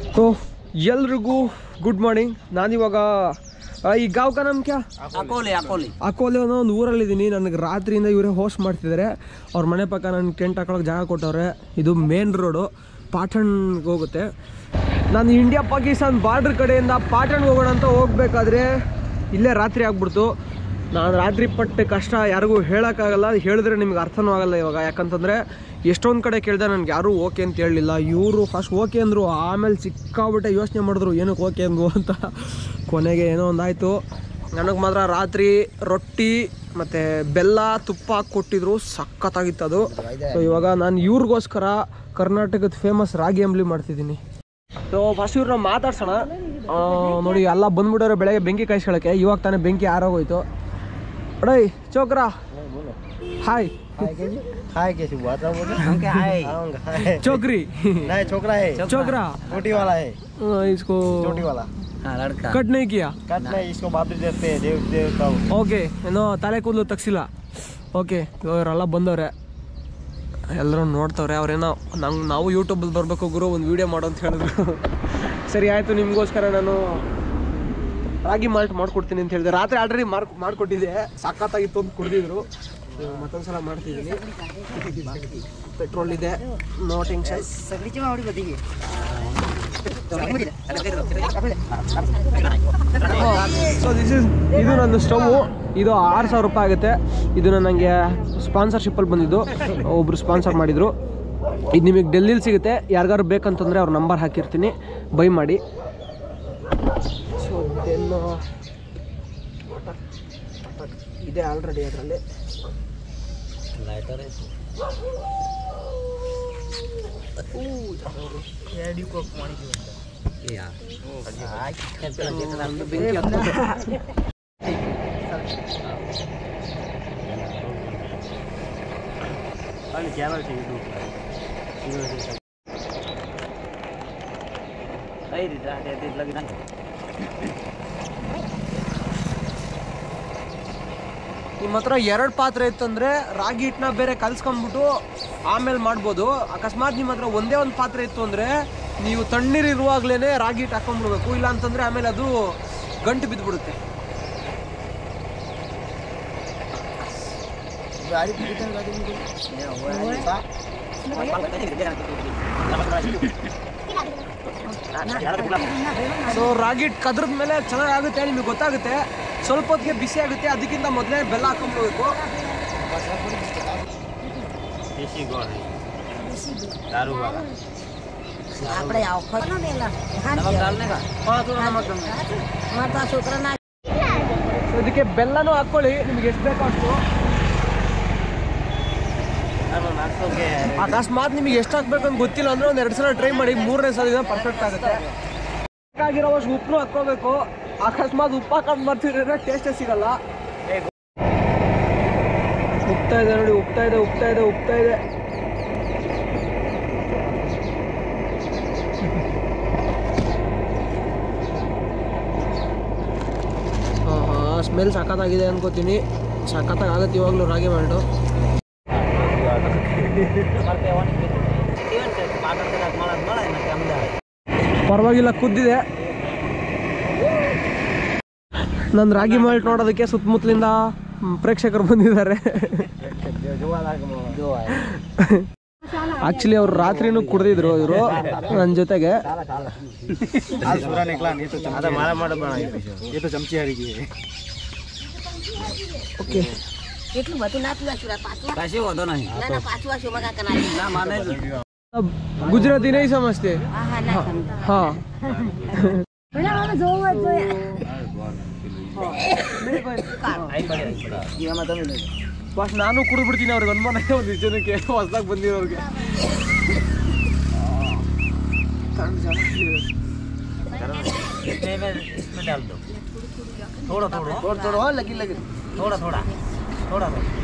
तो ಎಲ್ರಿಗೂ good morning ನಾನಿವಾಗ ಆ, ಈ ಗಾವ್ ಕಾ ನಮ್ ಕ್ಯಾ ಅಕೋಲೆ ಅಕೋಲೆ ಅಕೋಲೆ ಅನ್ನೋ ಒಂದು ಊರಲ್ಲಿದ್ದೀನಿ ನನಗೆ ರಾತ್ರಿಯಿಂದ ಇವರೇ ಹೋಸ್ಟ್ ಮಾಡ್ತಿದ್ದಾರೆ ಅವ್ರ ಮನೆ ಪಕ್ಕ ನನ್ನ ಟೆಂಟ್ ಹಾಕೊಳಕ್ಕೆ ಜಾಗ ಕೊಟ್ಟವ್ರೆ ಇದು ಮೇನ್ ರೋಡು ಪಾಟಣ್ಗೆ ಹೋಗುತ್ತೆ ನಾನು ಇಂಡಿಯಾ ಪಾಕಿಸ್ತಾನ್ ಬಾರ್ಡ್ರ್ ಕಡೆಯಿಂದ ಪಾಟಣ್ಗೆ ಹೋಗೋಣ ಅಂತ ಹೋಗ್ಬೇಕಾದ್ರೆ ಇಲ್ಲೇ ರಾತ್ರಿ ಆಗ್ಬಿಡ್ತು ನಾನು ರಾತ್ರಿ ಪಟ್ಟ ಕಷ್ಟ ಯಾರಿಗೂ ಹೇಳೋಕ್ಕಾಗಲ್ಲ ಹೇಳಿದ್ರೆ ನಿಮ್ಗೆ ಅರ್ಥನೂ ಆಗಲ್ಲ ಇವಾಗ ಯಾಕಂತಂದರೆ ಎಷ್ಟೊಂದು ಕಡೆ ಕೇಳಿದೆ ನನಗೆ ಯಾರೂ ಓಕೆ ಅಂತ ಹೇಳಲಿಲ್ಲ ಇವರು ಫಸ್ಟ್ ಓಕೆ ಅಂದರು ಆಮೇಲೆ ಸಿಕ್ಕಾಬಿಟ್ಟೆ ಯೋಚನೆ ಮಾಡಿದ್ರು ಏನಕ್ಕೆ ಓಕೆ ಅಂದು ಅಂತ ಕೊನೆಗೆ ಏನೋ ಒಂದಾಯಿತು ನನಗೆ ಮಾತ್ರ ರಾತ್ರಿ ರೊಟ್ಟಿ ಮತ್ತು ಬೆಲ್ಲ ತುಪ್ಪ ಹಾಕಿ ಕೊಟ್ಟಿದ್ರು ಸಖತ್ತಾಗಿತ್ತು ಅದು ಸೊ ಇವಾಗ ನಾನು ಇವ್ರಿಗೋಸ್ಕರ ಕರ್ನಾಟಕದ ಫೇಮಸ್ ರಾಗಿ ಅಂಬ್ಲಿ ಮಾಡ್ತಿದ್ದೀನಿ ಸೊ ಫಸ್ಟ್ ಇವ್ರನ್ನ ಮಾತಾಡ್ಸೋಣ ಆ, ನೋಡಿ ಎಲ್ಲ ಬಂದ್ಬಿಟ್ಟವ್ರೆ ಬೆಳಗ್ಗೆ ಬೆಂಕಿ ಕಾಯಿಸ್ಕೊಳಕ್ಕೆ ಇವಾಗ ತಾನೇ ಬೆಂಕಿ ಆರೋಗೋಯ್ತು ಅಡೈ ಚೋಕ್ರಾ ಹಾಯ್ हाय कैसे हुआ था बोले ಅಂಕೆ ಹಾಯ್ आऊंगा हाय चोकरी नहीं छोकरा है चोकरा छोटी वाला है आ, इसको छोटी वाला ಹಾ ಲಡ್ಕ कट नहीं किया कट नहीं इसको बाबरी देते हैं देव देवता ಓಕೆ ಏನೋ ತಲೆ ಕೂದಲು ತಗ್ಸಿಲ್ಲ ಓಕೆ ಇವರೆಲ್ಲ ಬಂದವ್ರೆ ಎಲ್ಲರೂ ನೋಡ್ತವ್ರೆ ಅವ್ರೇನೋ ನಂಗೆ ನಾವು ಯೂಟ್ಯೂಬಲ್ಲಿ ಬರಬೇಕು ಗುರು ಒಂದು ವೀಡಿಯೋ ಮಾಡು ಅಂತ ಹೇಳಿದ್ರು ಸರಿ ಆಯಿತು ನಿಮಗೋಸ್ಕರ ನಾನು ರಾಗಿ ಮಾಲ್ಟ್ ಮಾಡ್ಕೊಡ್ತೀನಿ ಅಂತ ಹೇಳಿದೆ ರಾತ್ರಿ ಆಲ್ರೆಡಿ ಮಾರ್ ಮಾಡಿಕೊಟ್ಟಿದ್ದೆ ಸಖತ್ತಾಗಿತ್ತು ಅಂತ ಕುಡಿದಿದ್ರು ಮತ್ತೊಂದ್ಸಲ ಮಾಡ್ತಿದ್ದೀನಿ ಪೆಟ್ರೋಲ್ ಇದೆ ನೋ ಟೆನ್ಷನ್ ಸಗಡಿಚಿ ಮಾಡಿ ಬದಿಗೆ ಸೊ ದಿಸ್ ಇಸ್ ಇದು ನನ್ನ ಸ್ಟವ್ ಇದು ಆರು ಸಾವಿರ ರೂಪಾಯಿ ಆಗುತ್ತೆ ಇದು ನನಗೆ ಸ್ಪಾನ್ಸರ್ಶಿಪ್ಪಲ್ಲಿ ಬಂದಿದ್ದು ಒಬ್ಬರು ಸ್ಪಾನ್ಸರ್ ಮಾಡಿದರು ಇದು ನಿಮಗೆ ಡೆಲ್ಲಿಲಿ ಸಿಗುತ್ತೆ ಯಾರಿಗಾರು ಬೇಕಂತಂದರೆ ಅವ್ರ ನಂಬರ್ ಹಾಕಿರ್ತೀನಿ ಬೈ ಮಾಡಿ ಸೊ ದೆನ್ ಇದೆ ಆಲ್ರೆಡಿ ಅದರಲ್ಲಿ ಲೈಟರ್ ಬೆಂಕಿ ಹತ್ತೋದು. खाली चैनल से यूट्यूब ನಿಮ್ಮ ಹತ್ರ ಎರಡು ಪಾತ್ರೆ ಇತ್ತಂದ್ರೆ ರಾಗಿ ಹಿಟ್ಟನ್ನ ಬೇರೆ ಕಲ್ಸ್ಕೊಂಡ್ಬಿಟ್ಟು ಆಮೇಲೆ ಮಾಡ್ಬೋದು ಅಕಸ್ಮಾತ್ ನಿಮ್ಮ ಹತ್ರ ಒಂದೇ ಒಂದು ಪಾತ್ರೆ ಇತ್ತು ಅಂದ್ರೆ ನೀವು ತಣ್ಣೀರಿರುವಾಗಲೇ ರಾಗಿ ಹಿಟ್ಟು ಹಾಕೊಂಡ್ಬಿಡ್ಬೇಕು ಇಲ್ಲ ಅಂತಂದ್ರೆ ಆಮೇಲೆ ಅದು ಗಂಟು ಬಿದ್ದುಬಿಡುತ್ತೆ ಸೊ ರಾಗಿ ಹಿಟ್ಟು ಕದ್ರದ ಮೇಲೆ ಚೆನ್ನಾಗಾಗುತ್ತೆ ನಿಮಗೆ ಗೊತ್ತಾಗುತ್ತೆ ಸ್ವಲ್ಪ ಹೊತ್ತಿಗೆ ಬಿಸಿ ಆಗುತ್ತೆ ಅದಕ್ಕಿಂತ ಮೊದಲೇ ಬೆಲ್ಲ ಹಾಕೊಂಡ್ಬಿಡ್ಬೇಕು देसी गौर है दारू वाला આપણે આખો ન મેલા ನಮಗ್ ಡಾಲ್ನೆ ಕಾ માતા છોકરાના ಸೊ ಇದಕ್ಕೆ ಬೆಲ್ಲನೂ ಹಾಕ್ಕೊಳ್ಳಿ ನಿಮ್ಗೆ ಎಷ್ಟು ಬೇಕೋ ಅಷ್ಟು ನಾನು ನಾಲ್ಕು ಅಕಸ್ಮಾತ್ ನಿಮಗೆ ಎಷ್ಟು ಹಾಕ್ಬೇಕು ಅಂತ ಗೊತ್ತಿಲ್ಲ ಅಂದ್ರೆ ಒಂದು ಎರಡು ಸಲ ಟ್ರೈ ಮಾಡಿ ಮೂರನೇ ಸಲ ಇದನ್ನ ಪರ್ಫೆಕ್ಟ್ ಆಗುತ್ತೆ ಬೇಕಾಗಿರೋವಷ್ಟು ಉಪ್ಪು ಹಾಕ್ಕೋಬೇಕು ಅಕಸ್ಮಾತ್ ಉಪ್ಪು ಹಾಕೊಂಡು ಬರ್ತಿದ್ರೆ ಟೇಸ್ಟೇ ಸಿಗಲ್ಲ ಉಪ್ತಾ ಇದೆ ನೋಡಿ ಉಪ್ತಾ ಇದೆ ಉಪ್ತಾ ಇದೆ ಉಪ್ತಾ ಇದೆ ಹಾಂ ಹಾಂ ಸ್ಮೆಲ್ ಸಖತ್ತಾಗಿದೆ ಅನ್ಕೋತೀನಿ ಸಖತ್ತಾಗಿ ಆಗುತ್ತೆ ಇವಾಗಲೂ ರಾಗಿ ಮಾಲ್ಟು ಪರವಾಗಿಲ್ಲ ಕುದ್ದಿದೆ ನನ್ನ ರಾಗಿ ಮಾಲ್ಟ್ ನೋಡೋದಕ್ಕೆ ಸುತ್ತಮುತ್ತಲಿಂದ ಮ್, ಪ್ರೇಕ್ಷಕರು ಬಂದಿದ್ದಾರೆ ಆಕ್ಚುಲಿ ಅವ್ರು ರಾತ್ರಿನೂ ಕುಡ್ದಿದ್ರು ಇವರು ನನ್ನ ಜೊತೆಗೆ आज पूरा निकला नहीं तो चमचा मारा मारा बना ये तो चमची हरी की है ಓಕೆ એટલું બધું ના પીવા છું પાછું ಕಸಿ ಹೋದೋ ನಹಿ ના ના પાછું આશું મગા કના ನಾ ಮಾನೆ ಗುಜರಾತಿ ನೈ ಸಮಜ್ತೆ હા હા ના સમજો ಹಾ પણ હવે જોવું જ જોઈએ ಫಸ್ಟ್ ನಾನು ಕುಡಿದು ಬಿಡ್ತೀನಿ ಅವ್ರಿಗೆ ಅನುಮಾನ ಇದೆ ಒಂದು ಜನಕ್ಕೆ ಹೊಸ್ದಾಗಿ ಬಂದಿರೋರಿಗೆ इसमें में इसमें डाल दो थोड़ा थोड़ा ಥೋड़ा ಥೋड़ा ಲಗಿ ಲಗಿ थोड़ा थोड़ा थोड़ा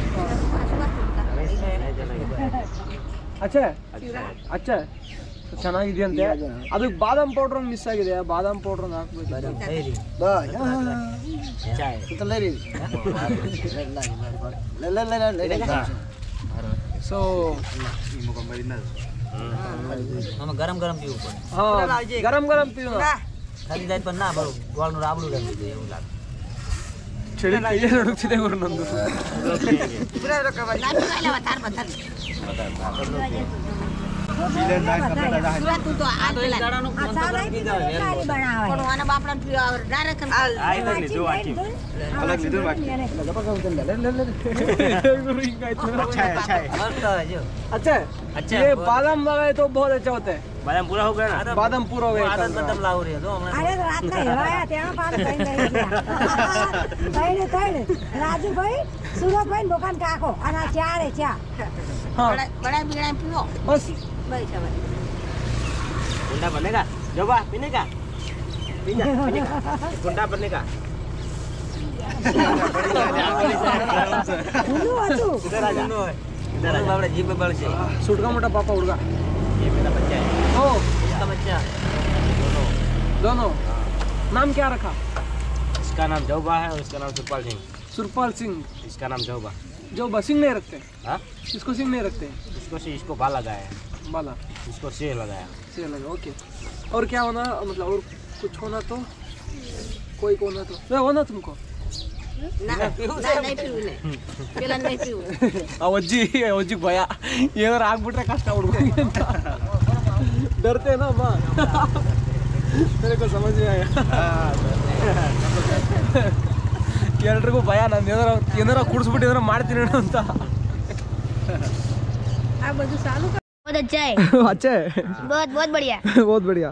ಅಚ್ಚೆ ಅಚ್ಚೆ ಚೆನ್ನಾಗಿದೆಯಂತೆ ಅದಕ್ಕೆ ಬಾದಾಮ್ ಪೌಡ್ರ್ ಮಿಸ್ ಆಗಿದೆ ಬಾದಾಮ್ ಪೌಡ್ರ್ ಹಾಕ್ಬೇಕು चाय ಸೊ આમાં ગરમ ગરમ પીવું પડે હા ગરમ ગરમ પીવું ઠરી જાય પણ ના બરોબર ગોળનું રાબડું ગમી જાય એવું લાગે ಚಳಿ ಕೈಯೇ ನಡುಗ್ತಿದೆ ಗುರು ನಂದು નાતું કાંઈ લેવા, તાર બધા. સુરત તું તો આ પેલા. દાડાનું કોણ તો ગરમ પી જાય વેલ પણ આના બાપડાને પીવા આવે, direct આમ આ એટલે લીધું બાકી અલગ લીધું બાકી गुरु ಹಿಂಗಾಯ್ತು अच्छा है अच्छा है મસ્ત હોય જો अच्छा अच्छा ये बहुत- बादाम लगाए तो बहुत अच्छा होता है बादाम पूरा हो गया ना बादाम पूरा हो गया આદત इसका। બદામ લાવું રહ્યો તો હમણાં અરે તો રાતના હેવાયા ત્યાં પાછું કઈ નહીં ગયા. કઈને કઈને. રાજુભાઈ સુરતભાઈ દુકાન કાકો અને આ ચારે ચા हाँ બડા- બડા બીડા પીવો. बस બસ હવે. गुंडा बनने का जोबा पीने का पीना पीने का गुंडा बनने का ઊંધું હતું इधर आ जा इधर आ जा આપણે જીભ બળશે सुटका मोटा पापा उड़गा ये मेरा बच्चा है ओ इसका बच्चा दोनों नाम क्या रखा इसका नाम जोबा है और इसका नाम सुरपाल सिंह सुरपाल सिंह इसका नाम जोबा जो बसिंग नहीं रखते हाँ इसको सिंह नहीं रखते इसको से इसको बाल लगाया है बाला इसको से लगाया से लगा ओके और क्या होना मतलब और कुछ होना तो कोई को होना तो नहीं, होना तुमको ના, ના, નહીં પીવું નહીં. પેલા નહીં પીવું. ಆ ಅಜ್ಜಿ ಅಜ್ಜಿಗೆ ಭಯ ಏನಾರು ಆಗ್ಬಿಟ್ರೆ ಕಷ್ಟ ಹುಡುಗ ಅಂತ ಡರ್ತೇನಮ್ಮ ಮೇರೆಕೋ ಸಮಜ್ ಎಲ್ರಿಗೂ ಭಯ ನಾನು ಏನಾರ ಏನಾರ ಕುಡಿಸ್ಬಿಟ್ಟು ಏನಾರ ಮಾಡ್ತೀನಿ ಏನೋ ಅಂತ આ બધું સારું बहुत अच्छा है ಅಚ್ಚೆ बहुत बहुत बढ़िया बहुत बढ़िया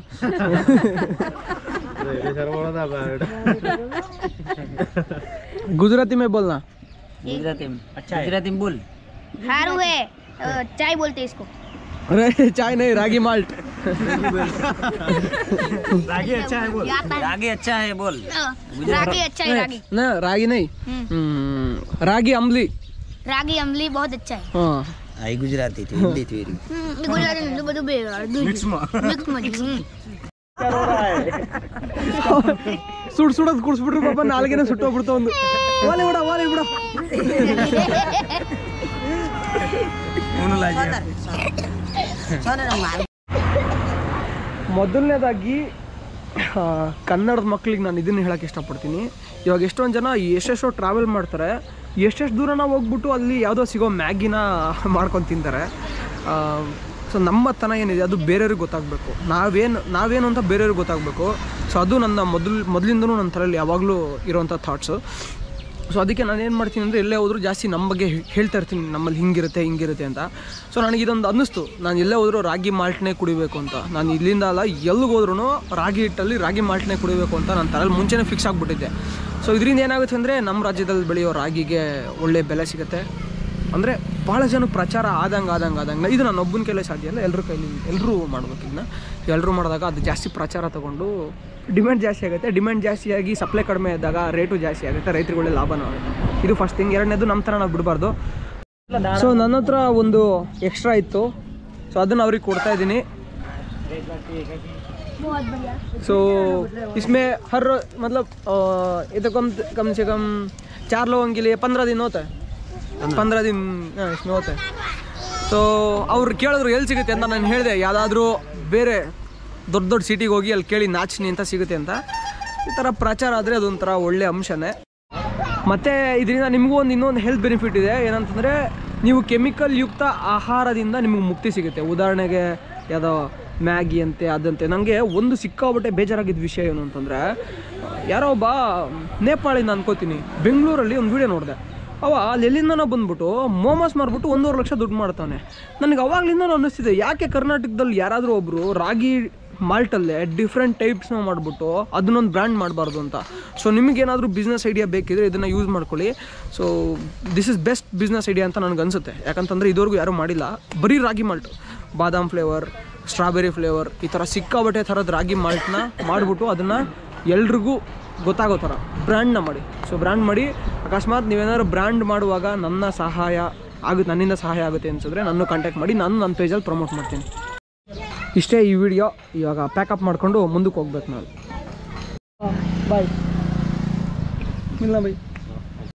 गुजराती में बोलना ગુજરાતી अच्छा है ગુજરાતી બોલ हारू है चाय बोलते हैं इसको अरे चाय नहीं रागी माल्ट रागी अच्छा है बोल રાગે અચ્છા હે બોલ रागी अच्छा है रागी ना रागी नहीं हम्म। हम्म, रागी अम्बली रागी अमली बहुत अच्छा है हाँ આ ઈ ગુજરાતી થી હિન્દી થી ગુજરાતી નું બધું બે મિક્સ માં ಸುಡ್ ಸುಡೋದು ಕುಡಿಸ್ಬಿಟ್ರು ಪಾಪ ನಾಲ್ಗೆನೆ ಸುಟ್ಟೋಗ್ಬಿಡ್ತು ಒಂದು ಓಲೆ ಬಿಡ ಓಲೆ ಬಿಡ ಮೊದಲನೇದಾಗಿ ಆ, ಕನ್ನಡದ ಮಕ್ಳಿಗೆ ನಾನು ಇದನ್ನು ಹೇಳಕ್ಕೆ ಇಷ್ಟಪಡ್ತೀನಿ ಇವಾಗ ಎಷ್ಟೊಂದು ಜನ ಎಷ್ಟೆಷ್ಟೋ ಟ್ರಾವೆಲ್ ಮಾಡ್ತಾರೆ ಎಷ್ಟೆಷ್ಟು ದೂರ ನಾವು ಹೋಗ್ಬಿಟ್ಟು ಅಲ್ಲಿ ಯಾವುದೋ ಸಿಗೋ ಮ್ಯಾಗಿನ ಮಾಡ್ಕೊಂಡು ತಿಂತಾರೆ ಸೊ ನಮ್ಮತನ ಏನಿದೆ ಅದು ಬೇರೆಯವ್ರಿಗೆ ಗೊತ್ತಾಗಬೇಕು ನಾವೇನು ನಾವೇನು ಅಂತ ಬೇರೆಯವ್ರಿಗೆ ಗೊತ್ತಾಗಬೇಕು ಸೊ ಅದು ನನ್ನ ಮೊದಲು ಮೊದಲಿಂದನೂ ನನ್ನ ತಲೆಯಲ್ಲಿ ಯಾವಾಗಲೂ ಇರೋವಂಥ ಥಾಟ್ಸು ಸೊ ಅದಕ್ಕೆ ನಾನು ಏನು ಮಾಡ್ತೀನಿ ಅಂದರೆ ಎಲ್ಲೇ ಹೋದರೂ ಜಾಸ್ತಿ ನಮ್ಮ ಬಗ್ಗೆ ಹೇ- ಹೇಳ್ತಾ ಇರ್ತೀನಿ ನಮ್ಮಲ್ಲಿ ಹಿಂಗಿರುತ್ತೆ ಹಿಂಗಿರುತ್ತೆ ಅಂತ ಸೊ ನನಗೆ ಇದೊಂದು ಅನ್ನಿಸ್ತು ನಾನು ಎಲ್ಲೇ ಹೋದರೂ ರಾಗಿ ಮಾಲ್ಟ್ನೇ ಕುಡಿಬೇಕು ಅಂತ ನಾನು ಇಲ್ಲಿಂದ ಅಲ್ಲ ಎಲ್ಲಿಗೆ ಹೋದ್ರೂ ರಾಗಿ ಹಿಟ್ಟಲ್ಲಿ ರಾಗಿ ಮಾಲ್ಟ್ನೇ ಕುಡಿಬೇಕು ಅಂತ ನನ್ನ ತಲೆಯಲ್ಲಿ ಮುಂಚೆನೇ ಫಿಕ್ಸ್ ಆಗಿಬಿಟ್ಟಿದ್ದೆ ಸೊ ಇದರಿಂದ ಏನಾಗುತ್ತೆ ಅಂದರೆ ನಮ್ಮ ರಾಜ್ಯದಲ್ಲಿ ಬೆಳೆಯೋ ರಾಗಿಗೆ ಒಳ್ಳೆ ಬೆಲೆ ಸಿಗುತ್ತೆ ಅಂದರೆ ಭಾಳ ಜನ ಪ್ರಚಾರ ಆದಂಗೆ ಆದಂಗೆ ಆದಂಗೆ ಇದು ನಾನು ಒಬ್ಬನ ಕೈಲೇ ಸಾಧ್ಯ ಇಲ್ಲ ಎಲ್ಲರ ಕೈಲಿ ಎಲ್ಲರೂ ಮಾಡ್ಬೇಕು ಇದನ್ನ ಎಲ್ಲರೂ ಮಾಡಿದಾಗ ಅದು ಜಾಸ್ತಿ ಪ್ರಚಾರ ತಗೊಂಡು ಡಿಮ್ಯಾಂಡ್ ಜಾಸ್ತಿ ಆಗುತ್ತೆ ಡಿಮ್ಯಾಂಡ್ ಜಾಸ್ತಿ ಆಗಿ ಸಪ್ಲೈ ಕಡಿಮೆ ಇದ್ದಾಗ ರೇಟು ಜಾಸ್ತಿ ಆಗುತ್ತೆ ರೈತರುಗಳೇ ಲಾಭನೂ ಆಗುತ್ತೆ ಇದು ಫಸ್ಟ್ ಥಿಂಗ್ ಎರಡನೇದು ನಮ್ಮ ಥರ ನಾವು ಬಿಡಬಾರ್ದು ಸೊ ನನ್ನ ಹತ್ರ ಒಂದು ಎಕ್ಸ್ಟ್ರಾ ಇತ್ತು ಸೊ ಅದನ್ನು ಅವ್ರಿಗೆ ಕೊಡ್ತಾ ಇದ್ದೀನಿ सो इसमें हर रो- मतलब अ, ये तो कम कम से कम चार लोगों के लिए पंद्रह दिन होता है पंद्रह दिन हाँ, इसमें होता है ಸೊ ಅವ್ರು ಕೇಳಿದ್ರು ಎಲ್ಲಿ ಸಿಗುತ್ತೆ ಅಂತ ನಾನು ಹೇಳಿದೆ ಯಾವುದಾದ್ರೂ ಬೇರೆ ದೊಡ್ಡ ದೊಡ್ಡ ಸಿಟಿಗೆ ಹೋಗಿ ಅಲ್ಲಿ ಕೇಳಿ ನಾಚಿನಿ ಅಂತ ಸಿಗುತ್ತೆ ಅಂತ ಈ ಥರ ಪ್ರಚಾರ ಆದರೆ ಅದೊಂಥರ ಒಳ್ಳೆ ಅಂಶನೇ ಮತ್ತು ಇದರಿಂದ ನಿಮಗೂ ಒಂದು ಇನ್ನೊಂದು ಹೆಲ್ತ್ ಬೆನಿಫಿಟ್ ಇದೆ ಏನಂತಂದರೆ ನೀವು ಕೆಮಿಕಲ್ ಯುಕ್ತ ಆಹಾರದಿಂದ ನಿಮಗೆ ಮುಕ್ತಿ ಸಿಗುತ್ತೆ ಉದಾಹರಣೆಗೆ ಯಾವುದೋ ಮ್ಯಾಗಿ ಅಂತೆ ಅದಂತೆ ನನಗೆ ಒಂದು ಸಿಕ್ಕಾಬಟ್ಟೆ ಬೇಜಾರಾಗಿದ್ದ ವಿಷಯ ಏನು ಅಂತಂದರೆ ಯಾರೋ ಒಬ್ಬ ನೇಪಾಳಿಂದ ಅನ್ಕೋತೀನಿ ಬೆಂಗಳೂರಲ್ಲಿ ಒಂದು ವಿಡಿಯೋ ನೋಡಿದೆ ಅವ ಅಲ್ಲಿ ಎಲ್ಲಿಂದನೋ ಬಂದ್ಬಿಟ್ಟು ಮೋಮೋಸ್ ಮಾರ್ಬಿಟ್ಟು ಒಂದೂವರೆ ಲಕ್ಷ ದುಡ್ಡು ಮಾಡ್ತಾನೆ ನನಗೆ ಅವಾಗ್ಲಿಂದನೂ ಅನ್ನಿಸ್ತಿದೆ ಯಾಕೆ ಕರ್ನಾಟಕದಲ್ಲಿ ಯಾರಾದರೂ ಒಬ್ಬರು ರಾಗಿ ಮಾಲ್ಟಲ್ಲೇ ಡಿಫ್ರೆಂಟ್ ಟೈಪ್ಸ್ನ ಮಾಡಿಬಿಟ್ಟು ಅದನ್ನೊಂದು ಬ್ರ್ಯಾಂಡ್ ಮಾಡಬಾರ್ದು ಅಂತ ಸೊ ನಿಮಗೇನಾದರೂ ಬಿಸ್ನೆಸ್ ಐಡಿಯಾ ಬೇಕಿದ್ರೆ ಇದನ್ನು ಯೂಸ್ ಮಾಡ್ಕೊಳ್ಳಿ so this is best business idea ಅಂತ ನನಗೆ ಅನಿಸುತ್ತೆ ಯಾಕಂತಂದರೆ ಇದುವರೆಗೂ ಯಾರೂ ಮಾಡಿಲ್ಲ ಬರೀ ರಾಗಿ ಮಾಲ್ಟು ಬಾದಾಮ್ ಫ್ಲೇವರ್ ಸ್ಟ್ರಾಬೆರಿ ಫ್ಲೇವರ್ ಈ ಥರ ಸಿಕ್ಕಾಬಟ್ಟೆ ಥರದ ರಾಗಿ ಮಾಲ್ಟ್ನ ಮಾಡಿಬಿಟ್ಟು ಅದನ್ನು ಎಲ್ರಿಗೂ ಗೊತ್ತಾಗೋ ಥರ ಬ್ರ್ಯಾಂಡ್ನ ಮಾಡಿ ಸೊ ಬ್ರ್ಯಾಂಡ್ ಮಾಡಿ ಅಕಸ್ಮಾತ್ ನೀವೇನಾದ್ರು ಬ್ರ್ಯಾಂಡ್ ಮಾಡುವಾಗ ನನ್ನ ಸಹಾಯ ಆಗುತ್ತೆ ನನ್ನಿಂದ ಸಹಾಯ ಆಗುತ್ತೆ ಅನ್ಸಿದ್ರೆ ನನ್ನ ಕಾಂಟ್ಯಾಕ್ಟ್ ಮಾಡಿ ನಾನು ನನ್ನ ಪೇಜಲ್ಲಿ ಪ್ರಮೋಟ್ ಮಾಡ್ತೀನಿ ಇಷ್ಟೇ ಈ ವಿಡಿಯೋ ಇವಾಗ ಪ್ಯಾಕಪ್ ಮಾಡಿಕೊಂಡು ಮುಂದಕ್ಕೆ ಹೋಗ್ಬೇಕು ನಾನು ಬಾಯ್ ಇಲ್ಲ ಬೈ